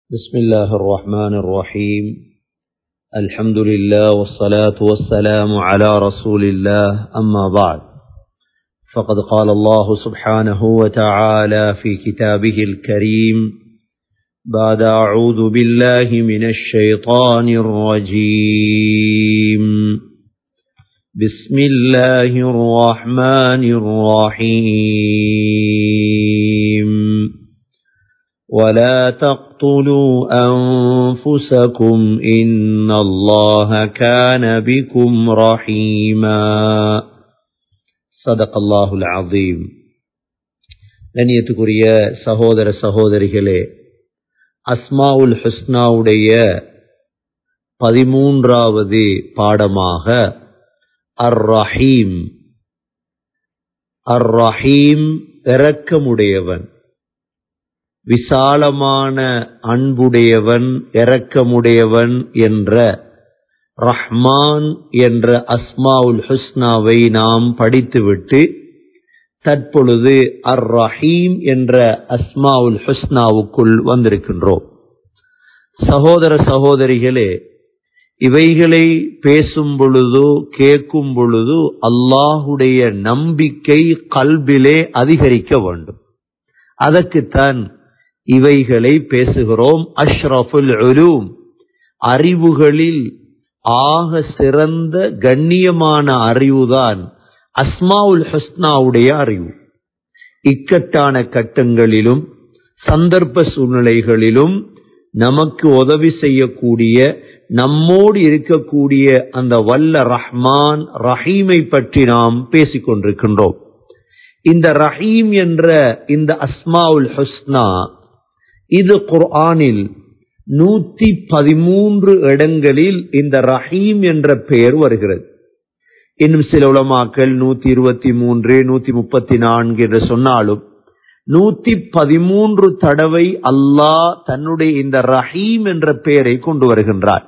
بسم الله الرحمن الرحيم الحمد لله والصلاة والسلام على رسول الله أما بعد فقد قال الله سبحانه وتعالى في كتابه الكريم بعد أعوذ بالله من الشيطان الرجيم بسم الله الرحمن الرحيم ولا تقتلوا أنفسكم إن الله كان بكم رحيما صدق الله العظيم கண்ணியத்துக்குரிய சகோதர சகோதரிகளே அஸ்மாவுல் ஹுஸ்னாவுடைய பதிமூன்றாவது பாடமாக அர் ரஹீம் அர் ரஹீம் இரக்கமுடையவன் விசாலமான அன்புடையவன் இரக்கமுடையவன் என்ற ரஹ்மான் என்ற அஸ்மாவுல் ஹுஸ்னாவை நாம் படித்துவிட்டு தற்பொழுது அர் ரஹீம் என்ற அஸ்மாவுல் ஹுஸ்னாவுக்குள் வந்திருக்கின்றோம் சகோதர சகோதரிகளே இவைகளை பேசும் பொழுதோ கேட்கும் பொழுது அல்லாஹுடைய நம்பிக்கை கல்விலே அதிகரிக்க வேண்டும் அதற்குத்தான் இவைகளை பேசுகிறோம் அஷ்ரஃபுல் உலூம் அறிவுகளில் ஆக சிறந்த கண்ணியமான அறிவுதான் அஸ்மாவுல் ஹஸ்னாவுடைய அறிவு இக்கட்டான கட்டங்களிலும் சந்தர்ப்ப சூழ்நிலைகளிலும் நமக்கு உதவி செய்யக்கூடிய நம்மோடு இருக்கக்கூடிய அந்த வல்ல ரஹ்மான் ரஹீமை பற்றி நாம் பேசிக் கொண்டிருக்கின்றோம் இந்த ரஹீம் என்ற இந்த அஸ்மாவுல் ஹுஸ்னா இது குர்ஆனில் நூத்தி பதிமூன்று இடங்களில் இந்த ரஹீம் என்ற பெயர் வருகிறது இன்னும் சில உலமாக்கள் நூத்தி இருபத்தி மூன்று நூத்தி முப்பத்தி நான்கு என்று சொன்னாலும் நூத்தி பதிமூன்று தடவை அல்லாஹ் தன்னுடைய இந்த ரஹீம் என்ற பெயரை கொண்டு வருகின்றார்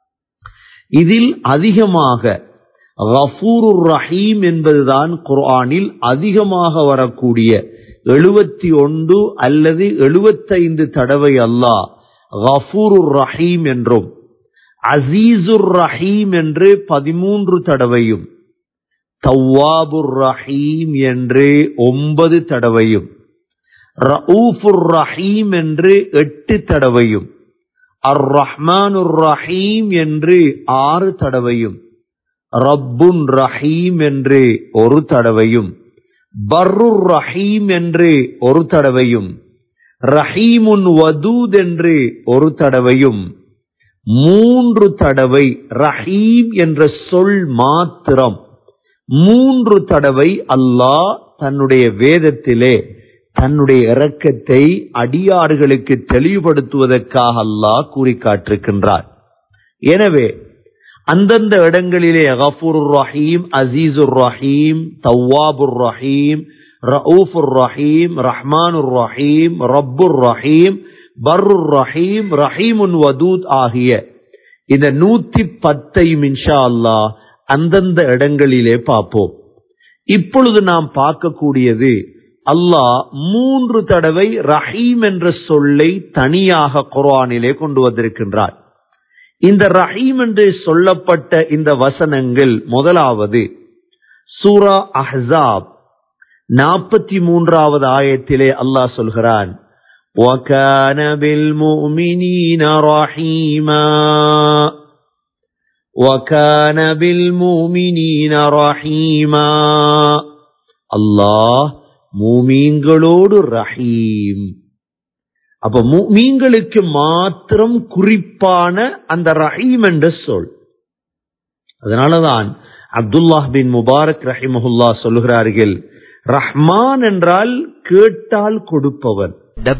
இதில் அதிகமாக கஃபூருர் ரஹீம் என்பதுதான் குர்ஆனில் அதிகமாக வரக்கூடிய எழுபத்தி ஒன்று அல்லது எழுபத்தைந்து தடவை அல்லாஹ் கஃபூருர் ரஹீம் என்றும் அசீசுர் ரஹீம் என்று பதிமூன்று தடவையும் தவ்வாபுர் ரஹீம் என்று ஒன்பது தடவையும் ரவுஃபுர் ரஹீம் என்று எட்டு தடவையும் அர் ரஹ்மானுர் ரஹீம் என்று ஆறு தடவையும் ரப்புன் ரஹீம் என்று ஒரு தடவையும் பர்ருர் ரஹீம் என்று ஒரு தடவையும் ரஹீமுன் வதூத் என்று ஒரு தடவையும் மூன்று தடவை ரஹீம் என்ற சொல் மாத்திரம் மூன்று தடவை அல்லாஹ் தன்னுடைய வேதத்திலே தன்னுடைய இரக்கத்தை அடியார்களுக்கு தெளிவுபடுத்துவதற்காக அல்லாஹ் கூறி காட்டிருக்கின்றார் எனவே அந்தந்த இடங்களிலே கஃபூர் ரஹீம் அசீசுர் ரஹீம் தவாபுர் ரஹீம் ரவுஃபுர் ரஹீம் ரஹ்மானுர் ரஹீம் ரப்புர் ரஹீம் பர்ருர் ரஹீம் ரஹீமுன் வதூத் ஆகிய இந்த நூத்தி பத்தையும் இன்ஷா அல்லாஹ் அந்தந்த இடங்களிலே பார்ப்போம் இப்பொழுது நாம் பார்க்கக்கூடியது அல்லாஹ் மூன்று தடவை ரஹீம் என்ற சொல்லை தனியாக குர்ஆனிலே கொண்டு வந்திருக்கின்றார் இந்த ரஹீம் என்று சொல்லப்பட்ட இந்த வசனங்கள் முதலாவது சூரா அஹ்சாப் நாற்பத்தி மூன்றாவது ஆயத்திலே அல்லாஹ் சொல்கிறான் وَكَانَ بِالْمُؤْمِنِينَ رَحِيمًا وَكَانَ بِالْمُؤْمِنِينَ رَحِيمًا அல்லாஹ் மூமீன்களோடு ரஹீம் அப்ப மீன்களுக்கு மாத்திரம் குறிப்பான அந்த ரஹீம் என்ற சொல் அதனாலதான் அப்துல்லாஹ் பின் முபாரக் ரஹிமஹுல்லா சொல்லுகிறார்கள் ரஹ்மான் என்றால் கேட்டால் கொடுப்பவன்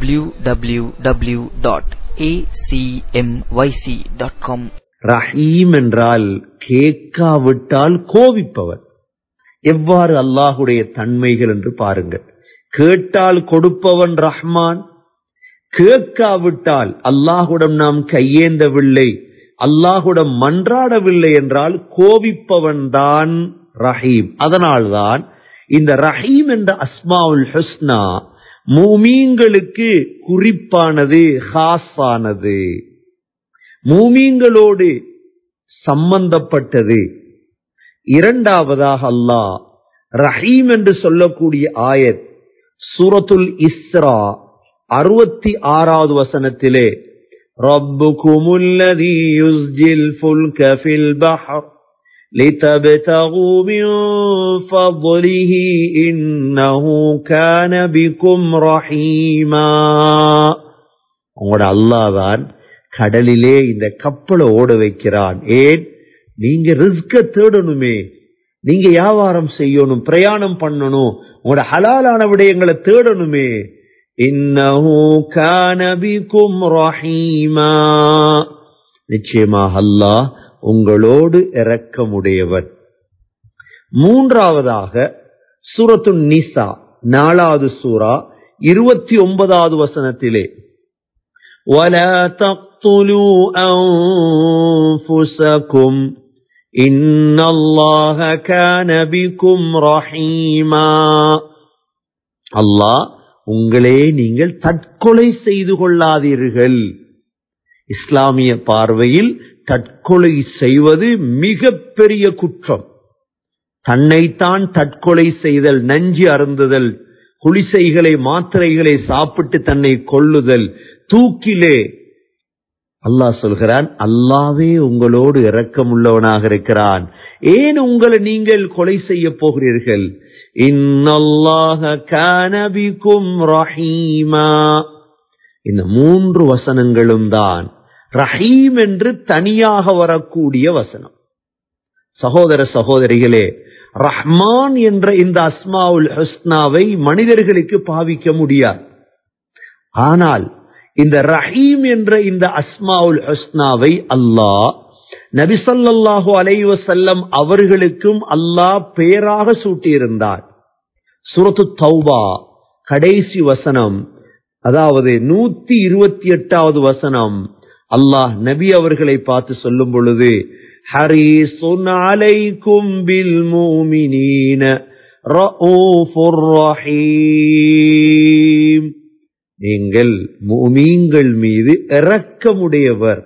www.acmyc.com ரஹீம் என்றால் கேட்காவிட்டால் கோபிப்பவன் எவ்வாறு அல்லாஹுடைய தன்மைகள் என்று பாருங்கள் கேட்டால் கொடுப்பவன் ரஹ்மான் கேட்காவிட்டால் அல்லாஹுடம் நாம் கையேந்தவில்லை அல்லாஹுடம் மன்றாடவில்லை என்றால் கோபிப்பவன் தான் ரஹீம் அதனால்தான் இந்த ரஹீம் என்ற அஸ்மாவுல் ஹுஸ்னா மூமீன்களுக்கு குறிப்பானது ஹாஸானது மூமீன்களோடு சம்பந்தப்பட்டது இரண்டாவதாக அல்லாஹ் ரஹீம் என்று சொல்லக்கூடிய ஆயத் சூரத்துல் இஸ்ரா அறுபத்தி ஆறாவது வசனத்திலே ربكم الذي يزجي الفلك في البحر لتبتغوا من فضله إنه كان بكم رحيما உங்களோட அல்லாதான் கடலிலே இந்த கப்பலை ஓட வைக்கிறான் ஏன் நீங்க ரிஸ்க தேடணுமே நீங்க வியாபாரம் செய்யணும் பிரயாணம் பண்ணணும் உங்களோட ஹலாலான விடயங்களை தேடணுமே இன்னஹு கான பிகும் ரஹீமா நிச்சயமாக அல்லாஹ் உங்களோடு இரக்கமுடையவர் மூன்றாவதாக சூரத்து நிசா நாலாவது சூரா இருபத்தி ஒன்பதாவது வசனத்திலே ولا تقتلوا أنفسكم إن الله كان بكم رحيما அல்லாஹ் உங்களே நீங்கள் தற்கொலை செய்து கொள்ளாதீர்கள் இஸ்லாமிய பார்வையில் தற்கொலை செய்வது மிக பெரிய குற்றம் தன்னைத்தான் தற்கொலை செய்தல் நஞ்சு அருந்துதல் குளிசைகளை மாத்திரைகளை சாப்பிட்டு தன்னை கொள்ளுதல் தூக்கிலே அல்லாஹ் சொல்கிறான் அல்லாவே உங்களோடு இரக்கமுள்ளவனாக இருக்கிறான் ஏன் உங்களை நீங்கள் கொலை செய்ய போகிறீர்கள் இன்னல்லாஹ கானபிக்கும் ரஹீமா இந்த மூன்று வசனங்களும் தான் ரஹீம் என்று தனியாக வரக்கூடிய வசனம் சகோதர சகோதரிகளே ரஹ்மான் என்ற இந்த அஸ்மாவுல் ஹஸ்னாவை மனிதர்களுக்கு பாவிக்க முடியாது ஆனால் இந்த ரஹீம் என்ற இந்த அஸ்மாவுல் ஹஸ்னாவை அல்லாஹ் நபிசல்லாஹு அலைவசல்லம் அவர்களுக்கும் அல்லாஹ் பெயராக சூட்டியிருந்தார் சுரத்து தௌபா கடைசி வசனம் அதாவது நூத்தி இருபத்தி எட்டாவது வசனம் அல்லாஹ் நபி அவர்களை பார்த்து சொல்லும் பொழுது ஹரீசுன் அலைக்கும் பில் மூமினீன ரഊஃபுர் ரஹீம் நீங்கள் மூமீன்கள் மீது இரக்கமுடையவர்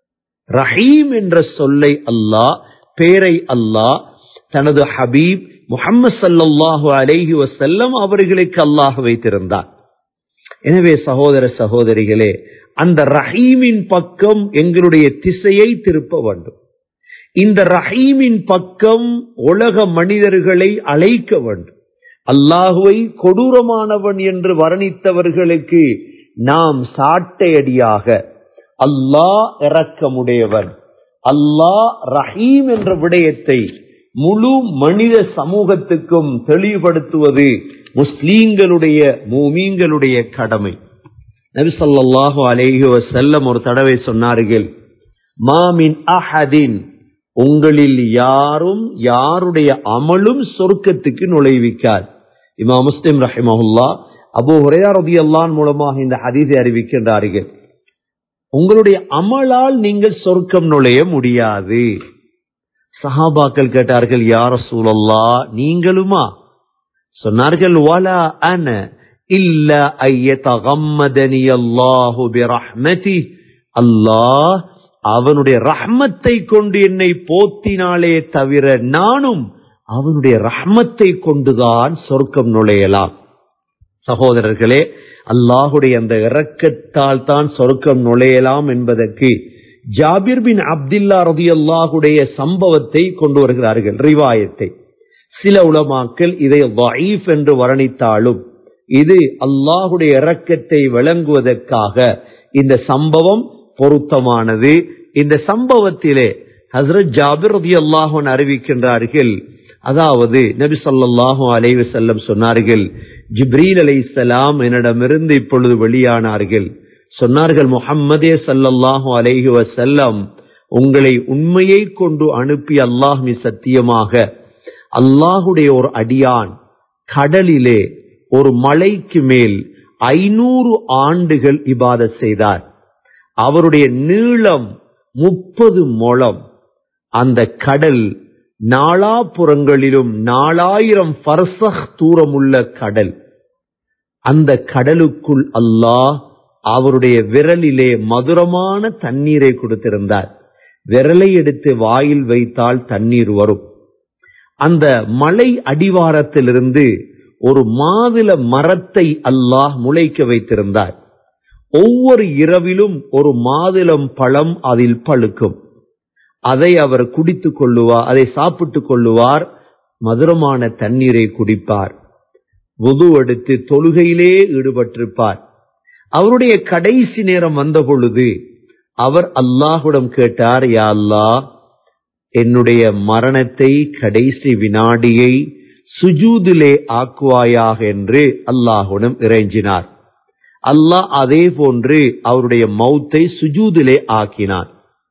ரஹீம் என்ற சொல்லை அல்லாஹ் பேரை அல்லாஹ் தனது ஹபீப் முகம்மது சல்லாஹு அலைஹி வசல்லம் அவர்களுக்கு அல்லாஹ் வைத்திருந்தார் எனவே சகோதர சகோதரிகளே அந்த ரஹீமின் பக்கம் எங்களுடைய திசையை திருப்ப வேண்டும் இந்த ரஹீமின் பக்கம் உலக மனிதர்களை அழைக்க வேண்டும் அல்லாஹுவை கொடூரமானவன் என்று வர்ணித்தவர்களுக்கு நாம் சாட்டையடியாக அல்லாஹ் இரக்கமுடையவன் அல்லாஹ் ரஹீம் என்ற விடயத்தை முழு மனித சமூகத்துக்கும் தெளிவுபடுத்துவது முஸ்லீம்களுடைய மூமீன்களுடைய கடமை நபிசல்லாஹு அலேஹி வசல்லம் ஒரு தடவை சொன்னார்கள் மாமின் அஹதின் உங்களில் யாரும் யாருடைய அமலும் சொர்க்கத்துக்கு நுழைவிக்கார் இமா முஸ்லிம் ரஹிமஹுல்லா அபு ஹுரையா ரபி அல்லான் மூலமாக இந்த ஹதீஸை அறிவிக்கின்றார்கள் உங்களுடைய அமலால் நீங்கள் சொர்க்கம் நுழைய முடியாது சஹாபாக்கள் கேட்டார்கள் யார சூழல்லா நீங்களுமா சொன்னார்கள் வலா அன இல்ல ஐயதகம்மதனி அல்லாஹு பிரஹ்மதி அல்லாஹ் அவனுடைய ரஹ்மத்தை கொண்டு என்னை போத்தினாலே தவிர நானும் அவனுடைய ரஹ்மத்தை கொண்டுதான் சொர்க்கம் நுழையலாம் சகோதரர்களே அல்லாஹுடைய அந்த இரக்கத்தால் தான் சொர்க்கம் நுழையலாம் என்பதற்கு ஜாபிர் பின் அப்துல்லா ரதி அல்லாஹுடைய சம்பவத்தை கொண்டு வருகிறார்கள் ரிவாயத்தை சில உலமாக்கள் இதை வயீஃப் என்று வர்ணித்தாலும் இது அல்லாஹுடைய இரக்கத்தை விளங்குவதற்காக இந்த சம்பவம் பொருத்தமானது இந்த சம்பவத்திலே ஹசரத் ஜாபிர் ரதி அல்லாஹன் அறிவிக்கின்றார்கள் அதாவது நபி சொல்லாஹு அலைவு செல்லம் சொன்னார்கள் ஜிப்ரீல் அலை சலாம் என்னிடமிருந்து இப்பொழுது வெளியானார்கள் சொன்னார்கள் முஹம்மதே சல்லல்லாஹு அலைஹி வசல்லம் உங்களை உண்மையை கொண்டு அனுப்பி அல்லாஹ் மி சத்தியமாக அல்லாஹுடைய ஒரு அடியான் கடலிலே ஒரு மலைக்கு மேல் ஐநூறு ஆண்டுகள் இபாதத் செய்தார் அவருடைய நீளம் முப்பது முழம் அந்த கடல் நாலாபுறங்களிலும் நாலாயிரம் பர்சக் தூரமுள்ள கடல் அந்த கடலுக்குள் அல்லாஹ் அவருடைய விரலிலே மதுரமான தண்ணீரை கொடுத்திருந்தார் விரலை எடுத்து வாயில் வைத்தால் தண்ணீர் வரும் அந்த மலை அடிவாரத்திலிருந்து ஒரு மாதுள மரத்தை அல்லாஹ் முளைக்க வைத்திருந்தார் ஒவ்வொரு இரவிலும் ஒரு மாதுளம் பழம் அதில் பழுக்கும் அதை அவர் குடித்துக் கொள்ளுவார் அதை சாப்பிட்டுக் கொள்ளுவார் மதுரமான தண்ணீரை குடிப்பார் வுது எடுத்து தொழுகையிலே ஈடுபட்டிருப்பார் அவருடைய கடைசி நேரம் வந்த பொழுது அவர் அல்லாஹுடம் கேட்டார் யா அல்லாஹ் என்னுடைய மரணத்தை கடைசி வினாடியை சுஜூதிலே ஆக்குவாயாக என்று அல்லாஹுடன் இறைஞ்சினார் அல்லாஹ் அதே போன்று அவருடைய மௌத்தை சுஜூதிலே ஆக்கினார்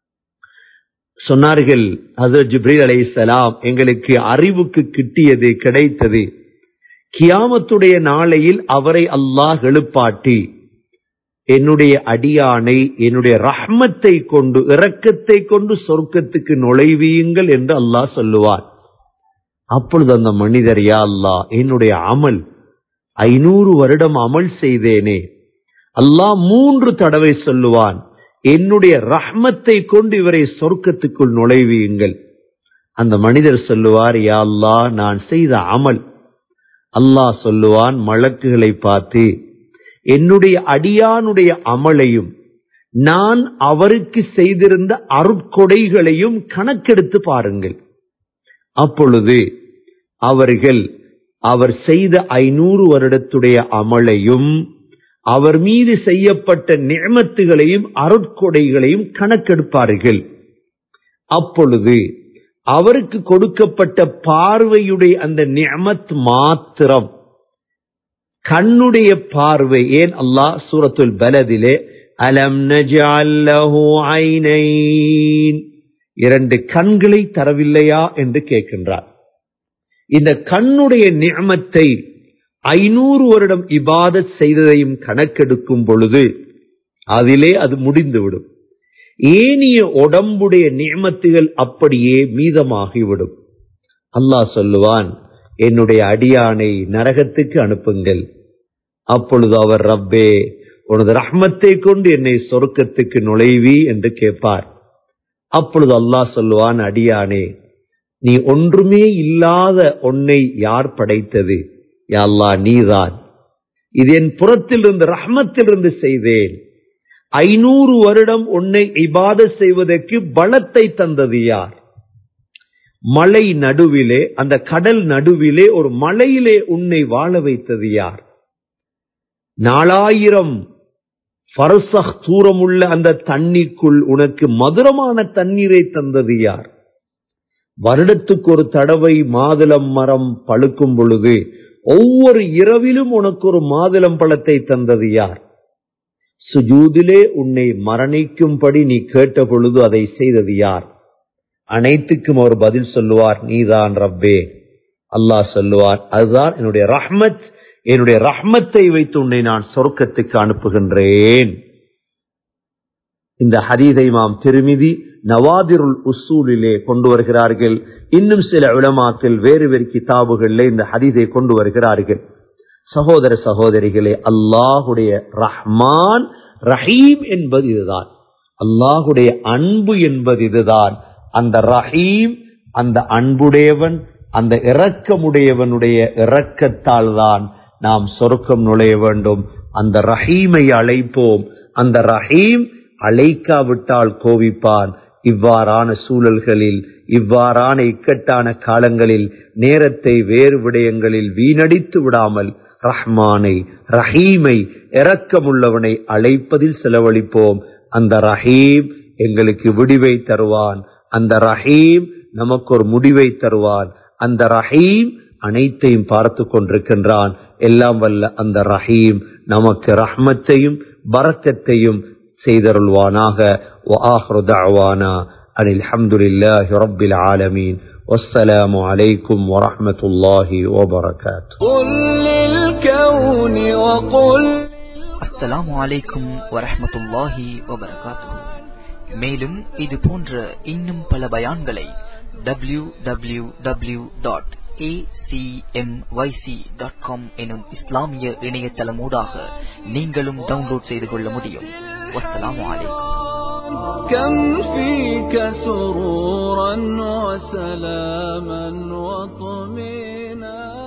சொன்னார்கள் ஹசரத் ஜிப்ரீல் அலைஹிஸ்ஸலாம் எங்களுக்கு அறிவுக்கு கிட்டியது கிடைத்தது கியாமத்துடைய நாளையில் அவரை அல்லாஹ் எழுப்பாட்டி என்னுடைய அடியானை என்னுடைய ரஹ்மத்தை கொண்டு இரக்கத்தை கொண்டு சொர்க்கத்துக்கு நுழைவியுங்கள் என்று அல்லாஹ் சொல்லுவார் அப்பொழுது அந்த மனிதர் யா அல்லாஹ் என்னுடைய அமல் ஐநூறு வருடம் அமல் செய்தேனே அல்லாஹ் மூன்று தடவை சொல்லுவான் என்னுடைய ரஹ்மத்தை கொண்டு இவரை சொர்க்கத்துக்குள் நுழைவியுங்கள் அந்த மனிதர் சொல்லுவார் யா அல்லாஹ் நான் செய்த அமல் அல்லாஹ் சொல்லுவான் மலக்குகளை பார்த்து என்னுடைய அடியானுடைய அமலையும் நான் அவருக்கு செய்திருந்த அருட்கொடைகளையும் கணக்கெடுத்து பாருங்கள் அப்பொழுது அவர்கள் அவர் செய்த ஐநூறு வருடத்துடைய அமலையும் அவர் மீது செய்யப்பட்ட நியமத்துகளையும் அருட்கொடைகளையும் கணக்கெடுப்பார்கள் அப்பொழுது அவருக்கு கொடுக்கப்பட்ட பார்வையுடைய அந்த நியமத் மாத்திரம் கண்ணுடைய பார்வை ஏன் அல்லாஹ் சூரத்துல் பலதிலே அலம் நஜஅல்லஹு ஐனைன் இரண்டு கண்களை தரவில்லையா என்று கேட்கின்றார் இந்த கண்ணுடைய நியமத்தை ஐநூறு வருடம் இபாதத் செய்ததையும் கணக்கெடுக்கும் பொழுது அதிலே அது முடிந்துவிடும் ஏனிய உடம்புடைய நியமத்துகள் அப்படியே மீதமாகிவிடும் அல்லாஹ் சொல்லுவான் என்னுடைய அடியானை நரகத்துக்கு அனுப்புங்கள் அப்பொழுது அவர் ரப்பே உனது ரஹ்மத்தை கொண்டு என்னை சொர்க்கத்துக்கு நுழைவி என்று கேட்பார் அப்பொழுது அல்லாஹ் சொல்லுவான் அடியானே நீ ஒன்றுமே இல்லாத உன்னை யார் படைத்தது யா அல்லாஹ் நீதான் இது என் புறத்திலிருந்து ரஹ்மத்திலிருந்து செய்தேன் ஐநூறு வருடம் உன்னை இபாத செய்வதற்கு பலத்தை தந்தது யார் மலை நடுவிலே அந்த கடல் நடுவிலே ஒரு மலையிலே உன்னை வாழ வைத்தது யார் நாலாயிரம் பரசக் தூரமுள்ள அந்த தண்ணிக்குள் உனக்கு மதுரமான தண்ணீரை தந்தது யார் வருடத்துக்கு ஒரு தடவை மாதுளம் மரம் பழுக்கும் பொழுது ஒவ்வொரு இரவிலும் உனக்கு ஒரு மாதுளம் பழத்தை தந்தது யார் சுஜூதிலே உன்னை மரணிக்கும்படி நீ கேட்ட பொழுது அதை செய்தது யார் அனைத்துக்கும் அவர் பதில் சொல்லுவார் நீதான் ரப்பே அல்லாஹ் சொல்லுவார் அதுதான் என்னுடைய ரஹ்மத் என்னுடைய ரஹ்மத்தை வைத்து உன்னை நான் சொர்க்கத்துக்கு அனுப்புகின்றேன் இந்த ஹதீதை மாம் திருமிதி நவாதிருல் உசூலிலே கொண்டு வருகிறார்கள் இன்னும் சில உலமாக்கள் வேறு வேறு கிதாபுகளிலே இந்த ஹதீதை கொண்டு வருகிறார்கள் சகோதர சகோதரிகளே அல்லாஹுடைய ரஹ்மான் ரஹீம் என்பது இதுதான் அல்லாஹுடைய அன்பு என்பது இதுதான் அந்த ரஹீம் அந்த அன்புடையவன் அந்த இரக்கமுடையவனுடைய இரக்கத்தால் தான் நாம் சொர்க்கம் நுழைய வேண்டும் அந்த ரஹீமை அழைப்போம் அந்த ரஹீம் அழைக்காவிட்டால் கோவிப்பான் இவ்வாறான சூழல்களில் இவ்வாறான இக்கட்டான காலங்களில் நேரத்தை வேறு விடயங்களில் வீணடித்து விடாமல் ரஹ்மானை ரஹீமை இரக்கமுள்ளவனை அழைப்பதில் செலவழிப்போம் அந்த ரஹீம் எங்களுக்கு விடிவை தருவான் அந்த ரஹீம் நமக்கு ஒரு முடிவை தருவான் அந்த ரஹீம் அனைத்தையும் பார்த்து கொண்டிருக்கின்றான் எல்லாம் வல்ல அந்த ரஹீம் நமக்கு ரஹ்மத்தையும் பரக்கத்தையும் செய்தருள்வானாக وآخر دعوانا أن الحمد لله رب العالمين والسلام عليكم ورحمة الله وبركاته قل للكون وقل அஸ்ஸலாமு அலைக்கும் வரஹ்மத்துல்லாஹி வபரகாத்துஹு மேலும் இது போன்ற இன்னும் பல பயான்களை www.acmyc.com டாட் காம் எனும் இஸ்லாமிய இணையதளமூடாக நீங்களும் டவுன்லோட் செய்து கொள்ள முடியும் வஸ்ஸலாமு அலைக்கும் كم فيك سرورا وسلاما وطمينا